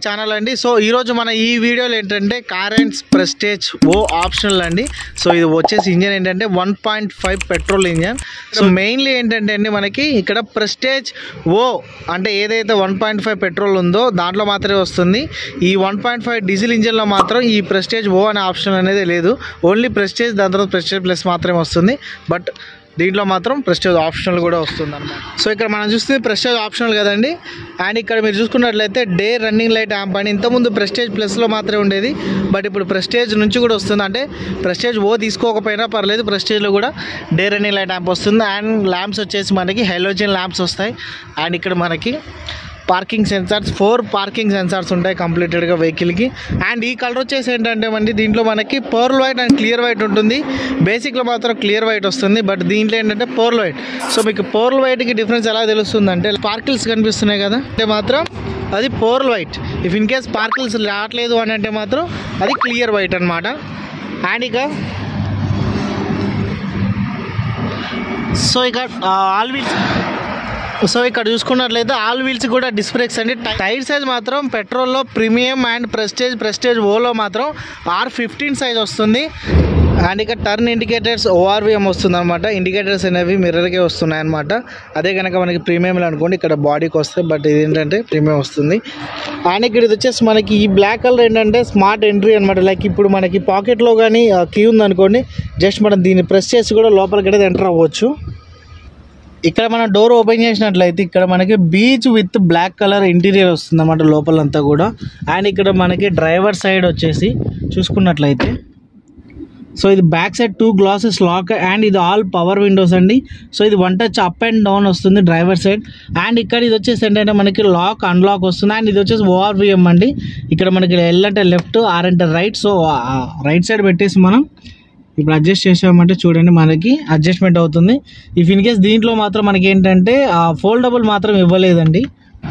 channel అండి so ఈరోజు మన ఈ వీడియోలో ఏంటంటే కారెంట్స్ ప్రెస్టేజ్ ఓ ఆప్షనల్ అండి సో ఇది వచ్చేసి ఇంజన్ ఏంటంటే one point five petrol engine so mainly ఏంటంటే అండి మనకి ఇక్కడ ప్రెస్టేజ్ ఓ అంటే ఏదైతే వన్ పాయింట్ ఫైవ్ పెట్రోల్ ఉందో దాంట్లో మాత్రమే వస్తుంది ఈ వన్ పాయింట్ ఫైవ్ డీజిల్ ఇంజన్లో మాత్రం ఈ ప్రెస్టేజ్ ఓ అనే ఆప్షన్ అనేది లేదు ఓన్లీ ప్రెస్టేజ్ దాని తర్వాత ప్రెస్టేజ్ ప్లస్ మాత్రమే వస్తుంది బట్ దీంట్లో మాత్రం ప్రెస్టేజ్ ఆప్షనల్ కూడా వస్తుంది అనమాట సో ఇక్కడ మనం చూస్తుంది ప్రెస్టేజ్ ఆప్షనల్ కదండి అండ్ ఇక్కడ మీరు చూసుకున్నట్లయితే డే రన్నింగ్ లైట్ యాంప్ అని ఇంతకుముందు ప్రెస్టేజ్ ప్లస్లో మాత్రమే ఉండేది బట్ ఇప్పుడు ప్రెస్టేజ్ నుంచి కూడా వస్తుంది అంటే ప్రెస్టేజ్ ఓ తీసుకోకపోయినా పర్లేదు ప్రెస్టేజ్లో కూడా డే రన్నింగ్ లైట్ యాంప్ వస్తుంది అండ్ ల్యాంప్స్ వచ్చేసి మనకి హెలోజన్ ల్యాంప్స్ వస్తాయి అండ్ ఇక్కడ మనకి parking sensors four parking sensors ఉంటాయి కంప్లీటెడ్గా వెహికల్కి అండ్ ఈ కలర్ వచ్చేసి ఏంటంటే మనకి దీంట్లో మనకి pearl white and clear white ఉంటుంది బేసిక్లో మాత్రం క్లియర్ వైట్ వస్తుంది బట్ దీంట్లో ఏంటంటే పర్ల్ వైట్ సో మీకు పర్ల్ వైట్కి డిఫరెన్స్ ఎలా తెలుస్తుంది అంటే స్పార్కిల్స్ కనిపిస్తున్నాయి కదా అంటే మాత్రం అది pearl white if in case sparkles రావట్లేదు అని అంటే మాత్రం అది క్లియర్ వైట్ అనమాట అండ్ ఇక సో ఇక ఆల్ వీల్స్ సో ఇక్కడ చూసుకున్నట్లయితే ఆల్ వీల్స్ కూడా డిస్క్ బ్రేక్స్ అండి టైర్ సైజ్ మాత్రం పెట్రోల్లో ప్రీమియం అండ్ ప్రెస్టేజ్ ప్రెస్టేజ్ ఓలో మాత్రం ఆర్ ఫిఫ్టీన్ సైజ్ వస్తుంది అండ్ ఇక టర్న్ ఇండికేటర్స్ ఓఆర్విఎం వస్తుంది అనమాట ఇండికేటర్స్ అనేవి మిర్రర్కే వస్తున్నాయి అనమాట అదే కనుక మనకి ప్రీమియంలో అనుకోండి ఇక్కడ బాడీకి వస్తాయి బట్ ఇది ఏంటంటే ప్రీమియం వస్తుంది అండ్ ఇక్కడ ఇది వచ్చేసి మనకి ఈ బ్లాక్ కలర్ ఏంటంటే స్మార్ట్ ఎంట్రీ అనమాట లైక్ ఇప్పుడు మనకి పాకెట్లో కానీ కీ ఉందనుకోండి జస్ట్ మనం దీన్ని ప్రెస్ చేసి కూడా లోపలికి అయితే ఎంటర్ అవ్వచ్చు ఇక్కడ మనం డోర్ ఓపెన్ చేసినట్లయితే ఇక్కడ మనకి beige with black colour interior వస్తుంది అన్నమాట లోపలంతా కూడా అండ్ ఇక్కడ మనకి డ్రైవర్ సైడ్ వచ్చేసి చూసుకున్నట్లయితే సో ఇది back side two glasses lock and ఇది ఆల్ పవర్ విండోస్ అండి సో ఇది one touch up and down వస్తుంది డ్రైవర్ సైడ్ అండ్ ఇక్కడ ఇది వచ్చేసి ఏంటంటే మనకి లాక్ అన్లాక్ వస్తుంది అండ్ ఇది వచ్చేసి ఓఆర్విఎం అండి ఇక్కడ మనకి ఎల్ అంటే లెఫ్ట్ ఆర్ అంటే రైట్ సో రైట్ సైడ్ పెట్టేసి మనం ఇప్పుడు అడ్జస్ట్ చేసామంటే చూడండి మనకి అడ్జస్ట్మెంట్ అవుతుంది ఇఫ్ ఇన్ కేస్ దీంట్లో మాత్రం మనకి ఏంటంటే ఫోల్డబుల్ మాత్రం ఇవ్వలేదండి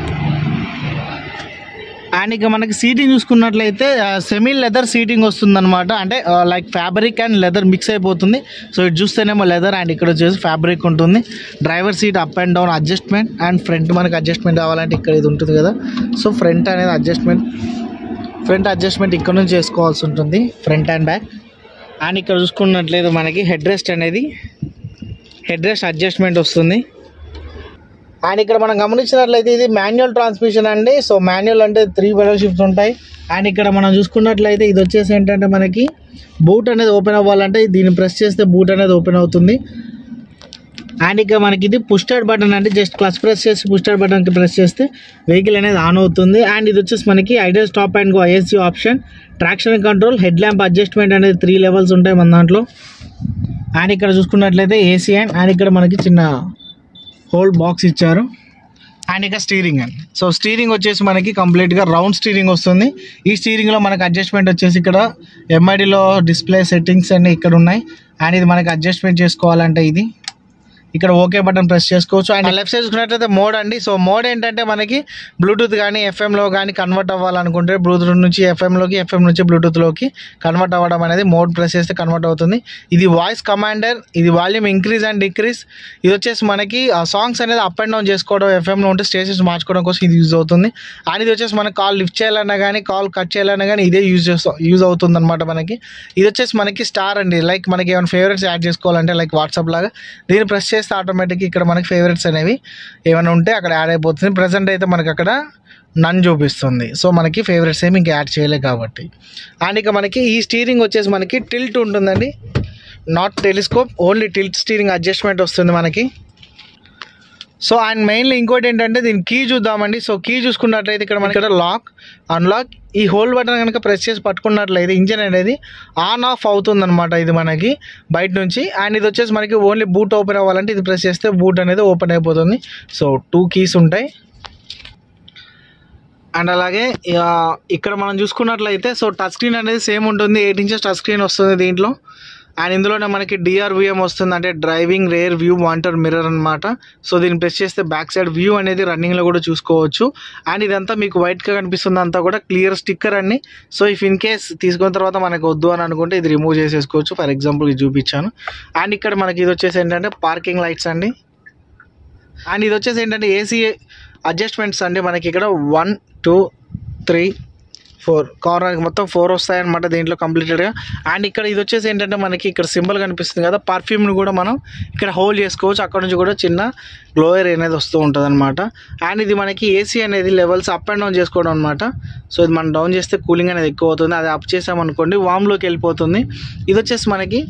అండ్ ఇక మనకి సీటింగ్ చూసుకున్నట్లయితే సెమీ లెదర్ సీటింగ్ వస్తుందన్నమాట అంటే like fabric and leather mix అయిపోతుంది సో ఇటు చూస్తేనేమో లెదర్ అండ్ ఇక్కడ వచ్చేసి ఫ్యాబ్రిక్ ఉంటుంది driver seat up and down adjustment and front మనకి అడ్జస్ట్మెంట్ కావాలంటే ఇక్కడ ఇది ఉంటుంది కదా సో ఫ్రంట్ అనేది అడ్జస్ట్మెంట్ ఫ్రంట్ అడ్జస్ట్మెంట్ ఇక్కడ నుంచి చేసుకోవాల్సి ఉంటుంది ఫ్రంట్ అండ్ బ్యాక్ అండ్ ఇక్కడ చూసుకున్నట్లయితే మనకి హెడ్ రెస్ట్ అనేది హెడ్ రెస్ట్ అడ్జస్ట్మెంట్ వస్తుంది అండ్ ఇక్కడ మనం గమనించినట్లయితే ఇది మాన్యువల్ ట్రాన్స్మిషన్ అండి సో మాన్యువల్ అంటే త్రీ పెడల్ షిఫ్ట్స్ ఉంటాయి అండ్ ఇక్కడ మనం చూసుకున్నట్లయితే ఇది వచ్చేసి ఏంటంటే మనకి బూట్ అనేది ఓపెన్ అవ్వాలంటే దీన్ని ప్రెస్ చేస్తే బూట్ అనేది ఓపెన్ అవుతుంది అండ్ ఇక మనకి ఇది పుస్టర్డ్ బటన్ అంటే జస్ట్ క్లచ్ ప్రెస్ చేసి పుస్టర్డ్ బటన్కి ప్రెస్ చేస్తే వెహికల్ అనేది ఆన్ అవుతుంది అండ్ ఇది వచ్చేసి మనకి idle stop and go ISC option traction control head lamp adjustment అనేది త్రీ లెవెల్స్ ఉంటాయి మన దాంట్లో అండ్ ఇక్కడ చూసుకున్నట్లయితే ఏసీ అండ్ అండ్ ఇక్కడ మనకి చిన్న హోల్ బాక్స్ ఇచ్చారు అండ్ ఇక స్టీరింగ్ అండి సో స్టీరింగ్ వచ్చేసి మనకి కంప్లీట్గా రౌండ్ స్టీరింగ్ వస్తుంది ఈ స్టీరింగ్లో మనకి అడ్జస్ట్మెంట్ వచ్చేసి ఇక్కడ ఎంఐడిలో డిస్ప్లే సెట్టింగ్స్ అన్ని ఇక్కడ ఉన్నాయి అండ్ ఇది మనకి అడ్జస్ట్మెంట్ చేసుకోవాలంటే ఇది ఇక్కడ ఓకే బటన్ ప్రెస్ చేసుకోవచ్చు అండ్ లెఫ్ట్ సైడ్ చూసుకున్నట్లయితే మోడ్ అండి సో మోడ్ ఏంటంటే మనకి బ్లూటూత్ కానీ ఎఫ్ఎంలో కానీ కన్వర్ట్ అవ్వాలనుకుంటే బ్లూటూత్ నుంచి ఎఫ్ఎంలోకి ఎఫ్ఎం నుంచి బ్లూటూత్లోకి కన్వర్ట్ అవ్వడం అనేది మోడ్ ప్రెస్ చేస్తే కన్వర్ట్ అవుతుంది ఇది వాయిస్ కమాండర్ ఇది వాల్యూమ్ ఇంక్రీజ్ అండ్ డిక్రీజ్ ఇది వచ్చేసి మనకి ఆ సాంగ్స్ అనేది అప్ అండ్ డౌన్ చేసుకోవడం ఎఫ్ఎంలో ఉంటే స్టేషన్స్ మార్చుకోవడం కోసం ఇది యూజ్ అవుతుంది అండ్ ఇది వచ్చేసి మనకి కాల్ లిఫ్ట్ చేయాలన్నా కానీ కాల్ కట్ చేయాలన్నా కానీ ఇదే యూజ్ చేస్తా యూజ్ అవుతుంది అనమాట మనకి ఇది వచ్చేసి మనకి స్టార్ అండి లైక్ మనకి ఏమైనా ఫేవరెట్స్ యాడ్ చేసుకోవాలంటే లైక్ వాట్సాప్ లాగా దీన్ని ప్రెస్ చేస్తే ఆటోమేటిక్ ఇక్కడ మనకి ఫేవరెట్స్ అనేవి ఏమైనా ఉంటే అక్కడ యాడ్ అయిపోతుంది ప్రజెంట్ అయితే మనకి అక్కడ నన్ చూపిస్తుంది సో మనకి ఫేవరెట్స్ ఏమి ఇంకా యాడ్ చేయలేదు కాబట్టి అండ్ ఇక మనకి ఈ స్టీరింగ్ వచ్చేసి మనకి టిల్ట్ ఉంటుందండి not telescope only tilt steering adjustment వస్తుంది మనకి సో అండ్ మెయిన్లీ ఇంకోటి ఏంటంటే దీని కీ చూద్దామండి సో కీ చూసుకున్నట్లయితే ఇక్కడ మనకి ఇక్కడ లాక్ అన్లాక్ ఈ హోల్డ్ బటన్ కనుక ప్రెస్ చేసి పట్టుకున్నట్లయితే ఇంజన్ అనేది ఆన్ ఆఫ్ అవుతుంది అనమాట ఇది మనకి బయట నుంచి అండ్ ఇది వచ్చేసి మనకి ఓన్లీ బూట్ ఓపెన్ అవ్వాలంటే ఇది ప్రెస్ చేస్తే బూట్ అనేది ఓపెన్ అయిపోతుంది సో టూ కీస్ ఉంటాయి అండ్ అలాగే ఇక ఇక్కడ మనం చూసుకున్నట్లయితే సో టచ్ స్క్రీన్ అనేది సేమ్ ఉంటుంది ఎయిట్ ఇంచెస్ టచ్ స్క్రీన్ వస్తుంది దీంట్లో అండ్ ఇందులోనే మనకి డిఆర్విఎం వస్తుంది అంటే డ్రైవింగ్ రేర్ వ్యూ వాంటర్ మిర్రర్ అనమాట సో దీన్ని ప్రెస్ చేస్తే బ్యాక్ సైడ్ వ్యూ అనేది రన్నింగ్లో కూడా చూసుకోవచ్చు అండ్ ఇదంతా మీకు వైట్గా కనిపిస్తుంది అంతా కూడా క్లియర్ స్టిక్కర్ అండి సో ఇఫ్ ఇన్ కేస్ తీసుకున్న తర్వాత మనకు వద్దు అని అనుకుంటే ఇది రిమూవ్ చేసేసుకోవచ్చు ఫర్ ఎగ్జాంపుల్ ఇది చూపించాను అండ్ ఇక్కడ మనకి ఇది వచ్చేసి ఏంటంటే పార్కింగ్ లైట్స్ అండి అండ్ ఇది వచ్చేసి ఏంటంటే ఏసీ అడ్జస్ట్మెంట్స్ అండి మనకి ఇక్కడ వన్ టూ త్రీ ఫోర్ కార్నర్కి మొత్తం ఫోర్ వస్తాయి అనమాట దీంట్లో కంప్లీటెడ్గా అండ్ ఇక్కడ ఇది వచ్చేసి ఏంటంటే మనకి ఇక్కడ సింబల్ కనిపిస్తుంది కదా పర్ఫ్యూమ్ని కూడా మనం ఇక్కడ హోల్డ్ చేసుకోవచ్చు అక్కడ నుంచి కూడా చిన్న గ్లోయర్ అనేది వస్తూ ఉంటుంది అనమాట అండ్ ఇది మనకి ఏసీ అనేది లెవెల్స్ అప్ అండ్ డౌన్ చేసుకోవడం అనమాట సో ఇది మనం డౌన్ చేస్తే కూలింగ్ అనేది ఎక్కువ అవుతుంది అది అప్ చేసామనుకోండి వామ్లోకి వెళ్ళిపోతుంది ఇది వచ్చేసి మనకి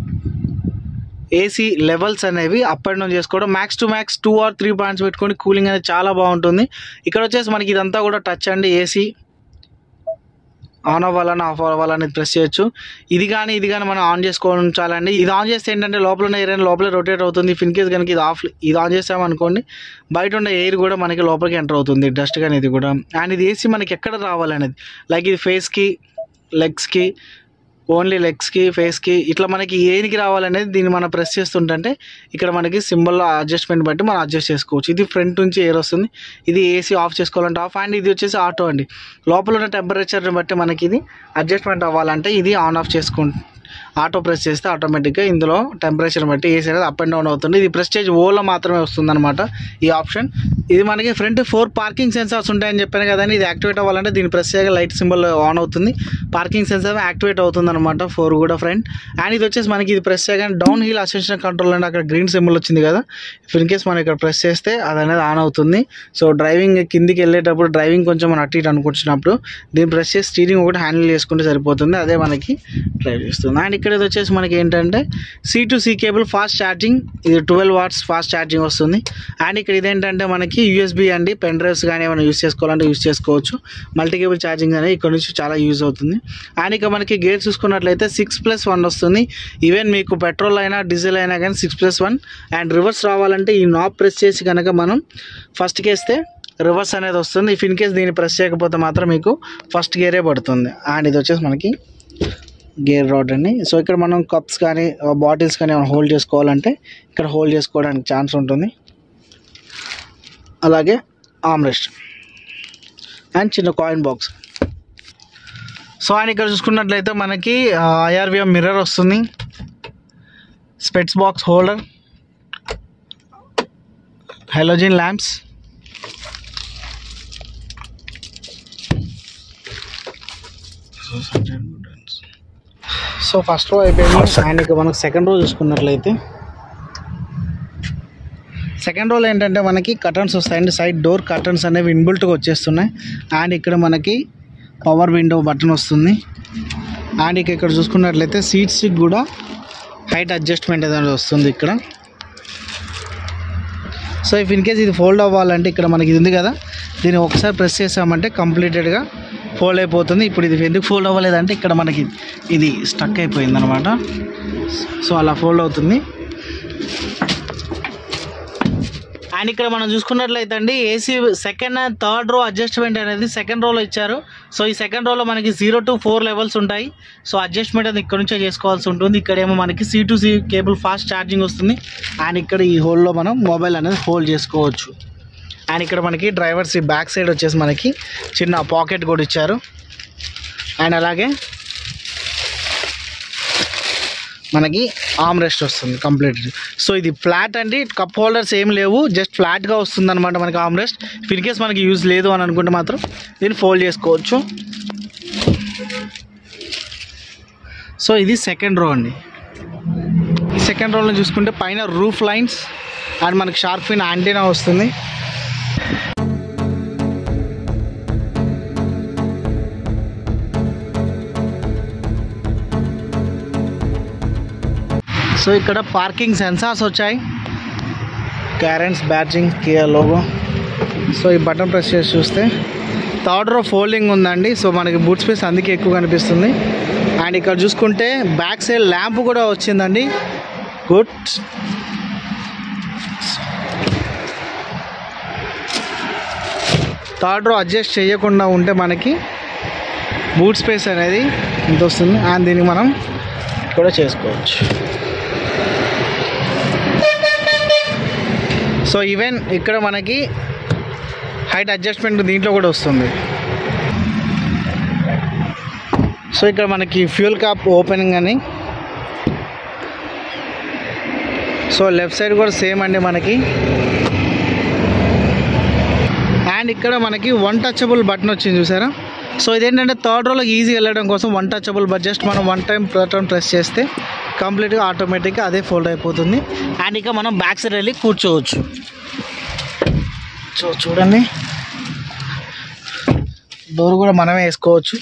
ఏసీ లెవెల్స్ అనేవి అప్ అండ్ డౌన్ చేసుకోవడం max to max two or three points పెట్టుకొని కూలింగ్ అనేది చాలా బాగుంటుంది ఇక్కడ వచ్చేసి మనకి ఇదంతా కూడా టచ్ అండి ఏసీ ఆన్ అవ్వాలని ఆఫ్ అవ్వాలని ప్రెస్ చేయొచ్చు ఇది కానీ ఇది కానీ మనం ఆన్ చేసుకోవాలండి ఇది ఆన్ చేస్తే ఏంటంటే లోపల ఉన్న ఎయిర్ లోపల రొటేట్ అవుతుంది ఇన్ కేస్ కనుక ఇది ఆఫ్ ఇది ఆన్ చేసామనుకోండి బయట ఉన్న ఎయిర్ కూడా మనకి లోపలికి ఎంటర్ అవుతుంది డస్ట్ కానీ ఇది కూడా అండ్ ఇది ఏసీ మనకి ఎక్కడ రావాలనేది లైక్ ఇది ఫేస్కి లెగ్స్కి ఓన్లీ లెగ్స్కి ఫేస్కి ఇట్లా మనకి ఏనికి రావాలనేది దీన్ని మనం ప్రెస్ చేస్తుంటే ఇక్కడ మనకి సింబల్ అడ్జస్ట్మెంట్ బట్టి మనం అడ్జస్ట్ చేసుకోవచ్చు ఇది ఫ్రంట్ నుంచి ఎయిర్ వస్తుంది ఇది ఏసీ ఆఫ్ చేసుకోవాలంటే ఆఫ్ అండ్ ఇది వచ్చేసి ఆటో అండి లోపల ఉన్న టెంపరేచర్ని బట్టి మనకి ఇది అడ్జస్ట్మెంట్ అవ్వాలంటే ఇది ఆన్ ఆఫ్ చేసుకుంటు ఆటో ప్రెస్ చేస్తే ఆటోమేటిక్గా ఇందులో టెంపరేచర్ బట్టి ఏసీ అనేది అప్ అండ్ డౌన్ అవుతుంది ఇది ప్రెస్టేజ్ ఓలో మాత్రమే వస్తుందన్నమాట ఈ ఆప్షన్ ఇది మనకి ఫ్రంట్ ఫోర్ పార్కింగ్ సెన్సార్స్ ఉంటాయని చెప్పాను కదండి ఇది యాక్టివేట్ అవ్వాలంటే దీని ప్రెస్ చేయగా లైట్ సింబల్ ఆన్ అవుతుంది పార్కింగ్ సెన్సార్ యాక్టివేట్ అవుతుంది అనమాట ఫోర్ కూడా ఫ్రంట్ అండ్ ఇది వచ్చేసి మనకి ఇది ప్రెస్ చేయగానే డౌన్ హిల్ అసెన్షన్ కంట్రోల్ అంటే అక్కడ గ్రీన్ సింబల్ వచ్చింది కదా ఇన్ కేస్ మనం ఇక్కడ ప్రెస్ చేస్తే అది అనేది ఆన్ అవుతుంది సో డ్రైవింగ్ కిందికి వెళ్ళేటప్పుడు డ్రైవింగ్ కొంచెం మనం అటు ఇటు అనుకుంటున్నప్పుడు దీన్ని ప్రెస్ చేసి స్టీరింగ్ ఒకటి హ్యాండిల్ చేసుకుంటే సరిపోతుంది అదే మనకి డ్రైవ్ చేస్తుంది అండ్ ఇక్కడ ఇది వచ్చేసి మనకి ఏంటంటే C to C cable fast charging ఇది ట్వెల్వ్ వాట్స్ ఫాస్ట్ ఛార్జింగ్ వస్తుంది అండ్ ఇక్కడ ఇదేంటంటే మనకి యూఎస్బి అండి పెన్ డ్రైవ్స్ కానీ ఏమైనా యూస్ చేసుకోవాలంటే యూస్ చేసుకోవచ్చు మల్టీ కేబుల్ ఛార్జింగ్ అనేది ఇక్కడ నుంచి చాలా యూజ్ అవుతుంది అండ్ ఇక మనకి గేర్ చూసుకున్నట్లయితే సిక్స్ ప్లస్ వన్ వస్తుంది ఈవెన్ మీకు పెట్రోల్ అయినా డీజిల్ అయినా కానీ six plus one and reverse రావాలంటే ఈ నాబ్ ప్రెస్ చేసి కనుక మనం ఫస్ట్కి వేస్తే రివర్స్ అనేది వస్తుంది ఇఫ్ ఇన్ కేస్ దీన్ని ప్రెస్ చేయకపోతే మాత్రం మీకు ఫస్ట్ గేరే పడుతుంది అండ్ ఇది వచ్చేసి మనకి గేర్ రాడ్ అండి సో ఇక్కడ మనం కప్స్ కానీ బాటిల్స్ కానీ మనం హోల్డ్ చేసుకోవాలంటే ఇక్కడ హోల్డ్ చేసుకోవడానికి ఛాన్స్ ఉంటుంది అలాగే ఆమ్రెస్ట్ అండ్ చిన్న కాయిన్ బాక్స్ సో అండ్ ఇక్కడ చూసుకున్నట్లయితే మనకి ఐఆర్విఎం మిర్రర్ వస్తుంది specs box holder halogen lamps so first row అయిపోయింది అండ్ ఇక మనకు సెకండ్ రో చూసుకున్నట్లయితే సెకండ్ రోల్ ఏంటంటే మనకి కర్టన్స్ వస్తాయండి సైడ్ డోర్ కర్టన్స్ అనేవి ఇన్బుల్ట్గా వచ్చేస్తున్నాయి అండ్ ఇక్కడ మనకి పవర్ విండో బటన్ వస్తుంది అండ్ ఇక ఇక్కడ చూసుకున్నట్లయితే సీట్స్కి కూడా హైట్ అడ్జస్ట్మెంట్ అనేది వస్తుంది ఇక్కడ సో ఇఫ్ ఇన్ కేస్ ఇది ఫోల్డ్ అవ్వాలంటే ఇక్కడ మనకి ఇది ఉంది కదా దీన్ని ఒకసారి ప్రెస్ చేసామంటే కంప్లీటెడ్గా ఫోల్డ్ అయిపోతుంది ఇప్పుడు ఇది ఎందుకు ఫోల్డ్ అవ్వలేదంటే ఇక్కడ మనకి ఇది స్టక్ అయిపోయింది అనమాట సో అలా ఫోల్డ్ అవుతుంది అండ్ ఇక్కడ మనం చూసుకున్నట్లయితే అండి AC second and third row adjustment అనేది సెకండ్ రోలో ఇచ్చారు సో ఈ సెకండ్ రోలో మనకి జీరో టు ఫోర్ లెవెల్స్ ఉంటాయి సో అడ్జస్ట్మెంట్ అనేది ఇక్కడ నుంచే చేసుకోవాల్సి ఉంటుంది ఇక్కడేమో మనకి C to C cable fast charging వస్తుంది అండ్ ఇక్కడ ఈ హోల్లో మనం మొబైల్ అనేది హోల్డ్ చేసుకోవచ్చు అండ్ ఇక్కడ మనకి డ్రైవర్ సీట్ బ్యాక్ సైడ్ వచ్చేసి మనకి చిన్న పాకెట్ కూడా ఇచ్చారు అండ్ అలాగే మనకి ఆమ్ రెస్ట్ వస్తుంది కంప్లీట్ సో ఇది ఫ్లాట్ అండి కప్ హోల్డర్స్ ఏం లేవు జస్ట్ ఫ్లాట్గా వస్తుంది అనమాట మనకి ఆమ్ రెస్ట్ ఇన్ కేస్ మనకి యూజ్ లేదు అని అనుకుంటే మాత్రం దీన్ని ఫోల్డ్ చేసుకోవచ్చు సో ఇది సెకండ్ రో అండి ఈ సెకండ్ రోలో చూసుకుంటే పైన రూఫ్ లైన్స్ అండ్ మనకి షార్ప్ ఫిన్ యాంటీనా వస్తుంది సో ఇక్కడ పార్కింగ్ సెన్సార్స్ వచ్చాయి Carens badging Kia logo so ఈ బటన్ ప్రెస్ చేసి చూస్తే థర్డ్ రో ఫోల్డింగ్ ఉందండి సో మనకి బూట్ స్పేస్ అందుకే ఎక్కువ కనిపిస్తుంది అండ్ ఇక్కడ చూసుకుంటే బ్యాక్ సైడ్ ల్యాంప్ కూడా వచ్చిందండి గుడ్ థర్డ్ రో అడ్జస్ట్ చేయకుండా ఉంటే మనకి బూట్ స్పేస్ అనేది ఇంత వస్తుంది అండ్ దీనికి మనం కూడా చేసుకోవచ్చు సో ఈవెన్ ఇక్కడ మనకి హైట్ అడ్జస్ట్మెంట్ దీంట్లో కూడా వస్తుంది సో ఇక్కడ మనకి ఫ్యూల్ క్యాప్ ఓపెనింగ్ అని సో లెఫ్ట్ సైడ్ కూడా సేమ్ అండి మనకి అండ్ ఇక్కడ మనకి వన్ టచబుల్ బటన్ వచ్చింది చూసారా సో ఇదేంటంటే థర్డ్ రోలో ఈజీ వెళ్ళడం కోసం వన్ టచబుల్ బట్ జస్ట్ మనం వన్ టైం బటన్ ప్రెస్ చేస్తే కంప్లీట్గా ఆటోమేటిక్గా అదే ఫోల్డ్ అయిపోతుంది అండ్ ఇక మనం బ్యాక్ సైడ్ వెళ్ళి కూర్చోవచ్చు సో చూడండి డోర్ కూడా మనమే వేసుకోవచ్చు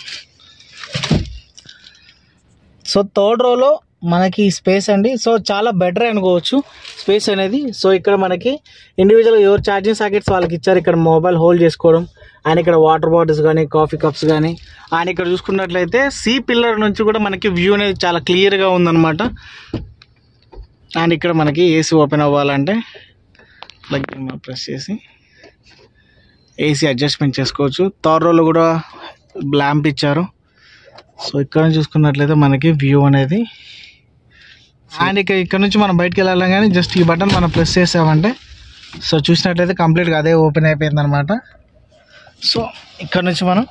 సో థర్డ్ రోలో మనకి స్పేస్ అండి సో చాలా బెటర్ అనుకోవచ్చు స్పేస్ అనేది సో ఇక్కడ మనకి ఇండివిజువల్ ఎవరు ఛార్జింగ్ సాకెట్స్ వాళ్ళకి ఇచ్చారు ఇక్కడ మొబైల్ హోల్డ్ చేసుకోవడం అండ్ ఇక్కడ వాటర్ బాటిల్స్ కానీ కాఫీ కప్స్ కానీ అండ్ ఇక్కడ చూసుకున్నట్లయితే సి పిల్లర్ నుంచి కూడా మనకి వ్యూ అనేది చాలా క్లియర్గా ఉందన్నమాట అండ్ ఇక్కడ మనకి ఏసీ ఓపెన్ అవ్వాలంటే ప్లగ్ ప్రెస్ చేసి ఏసీ అడ్జస్ట్మెంట్ చేసుకోవచ్చు థర్డ్ రోలో కూడా ల్యాంప్ ఇచ్చారు సో ఇక్కడ నుంచి చూసుకున్నట్లయితే మనకి వ్యూ అనేది అండ్ ఇక ఇక్కడ నుంచి మనం బయటకు వెళ్ళాలి కానీ జస్ట్ ఈ బటన్ మనం ప్రెస్ చేసామంటే సో చూసినట్లయితే కంప్లీట్గా అదే ఓపెన్ అయిపోయింది అనమాట సో ఇక్కడ నుంచి మనం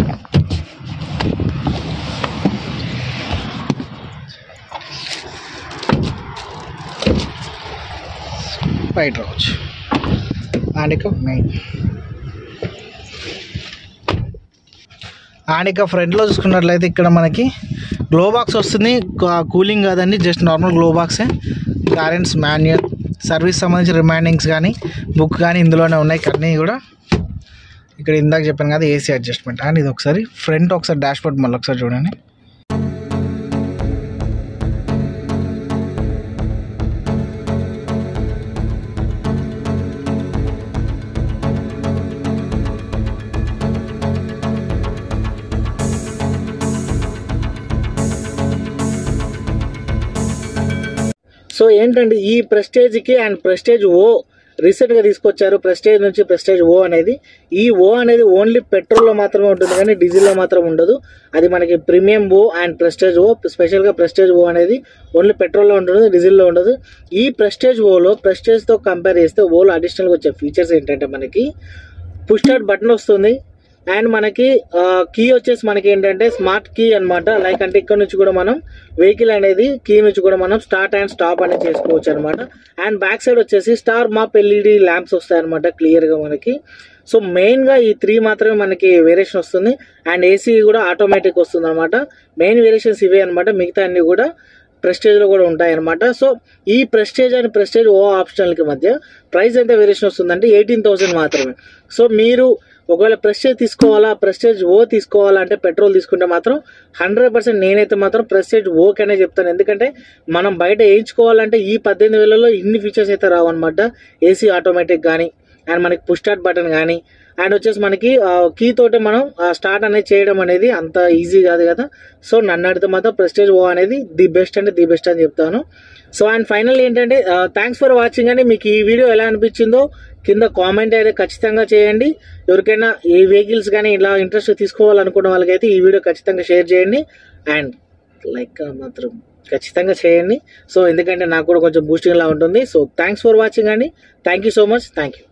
బయట రావచ్చు అండ్ ఇక మెయిన్ అండ్ ఇక ఫ్రంట్లో చూసుకున్నట్లయితే ఇక్కడ మనకి గ్లో బాక్స్ వస్తుంది కా- కూలింగ్ కాదండి జస్ట్ నార్మల్ గ్లో బాక్సే కరెంట్స్ మాన్యువల్ సర్వీస్ సంబంధించిన రిమైండింగ్స్ కానీ బుక్ కానీ ఇందులోనే ఉన్నాయి అన్నీ కూడా ఇక్కడ ఇందాక చెప్పాను కదా ఏసీ అడ్జస్ట్మెంట్ అండ్ ఇది ఒకసారి ఫ్రంట్ ఒకసారి డాష్ బోర్డ్ మళ్ళీ ఒకసారి చూడండి సో ఏంటంటే ఈ ప్రెస్టేజ్కి అండ్ ప్రెస్టేజ్ ఓ రీసెంట్గా తీసుకొచ్చారు ప్రెస్టేజ్ నుంచి ప్రెస్టేజ్ ఓ అనేది ఈ ఓ అనేది ఓన్లీ పెట్రోల్లో మాత్రమే ఉంటుంది కానీ డీజిల్లో మాత్రం ఉండదు అది మనకి premium O and prestige O స్పెషల్గా ప్రెస్టేజ్ ఓ అనేది ఓన్లీ పెట్రోల్లో ఉంటుంది డీజిల్లో ఉండదు ఈ ప్రెస్టేజ్ ఓలో ప్రెస్టేజ్తో కంపేర్ చేస్తే ఓలో అడిషనల్గా వచ్చే ఫీచర్స్ ఏంటంటే మనకి పుష్ స్టార్ట్ బటన్ వస్తుంది అండ్ మనకి కీ వచ్చేసి మనకి ఏంటంటే స్మార్ట్ కీ అన్నమాట లైక్ అంటే ఇక్కడ నుంచి కూడా మనం వెహికల్ అనేది కీ నుంచి కూడా మనం స్టార్ట్ అండ్ స్టాప్ అనేది చేసుకోవచ్చు అనమాట అండ్ బ్యాక్ సైడ్ వచ్చేసి స్టార్ మాప్ ఎల్ఈడి ల్యాంప్స్ వస్తాయి అనమాట క్లియర్గా మనకి సో మెయిన్గా ఈ త్రీ మాత్రమే మనకి వేరియేషన్ వస్తుంది అండ్ ఏసీ కూడా ఆటోమేటిక్ వస్తుంది అనమాట మెయిన్ వేరియేషన్స్ ఇవే అనమాట మిగతా అన్ని కూడా ప్రెస్టేజ్లో కూడా ఉంటాయి అనమాట సో ఈ ప్రెస్టేజ్ అండ్ ప్రెస్టేజ్ ఓ ఆప్షనల్కి మధ్య ప్రైస్ ఎంత వేరియేషన్ వస్తుందంటే ఎయిటీన్ థౌసండ్ మాత్రమే సో మీరు ఒకవేళ ప్రెస్టేజ్ తీసుకోవాలా ప్రెస్టేజ్ ఓ తీసుకోవాలా అంటే పెట్రోల్ తీసుకుంటే మాత్రం హండ్రెడ్ పర్సెంట్ నేనైతే మాత్రం ప్రెస్టేజ్ ఓకనే చెప్తాను ఎందుకంటే మనం బయట వేయించుకోవాలంటే ఈ పద్దెనిమిది వేలలో ఇన్ని ఫీచర్స్ అయితే రావన్నమాట ఏసీ ఆటోమేటిక్ కానీ అండ్ మనకి పుష్ స్టార్ట్ బటన్ కానీ అండ్ వచ్చేసి మనకి కీ తోటే మనం స్టార్ట్ అనేది చేయడం అనేది అంత ఈజీ కాదు కదా సో నన్ను అడిగితే మాత్రం ప్రెస్టేజ్ ఓ అనేది ది బెస్ట్ అంటే ది బెస్ట్ అని చెప్తాను సో అండ్ ఫైనల్ ఏంటంటే థ్యాంక్స్ ఫర్ వాచింగ్ అండి మీకు ఈ వీడియో ఎలా అనిపించిందో కింద కామెంట్ అయితే ఖచ్చితంగా చేయండి ఎవరికైనా ఈ వెహికల్స్ కానీ ఇలా ఇంట్రెస్ట్ తీసుకోవాలనుకున్న వాళ్ళకైతే ఈ వీడియో ఖచ్చితంగా షేర్ చేయండి అండ్ లైక్ మాత్రం ఖచ్చితంగా చేయండి సో ఎందుకంటే నాకు కూడా కొంచెం బూస్టింగ్ లా ఉంటుంది సో థ్యాంక్స్ ఫర్ వాచింగ్ అండి thank you so much thank you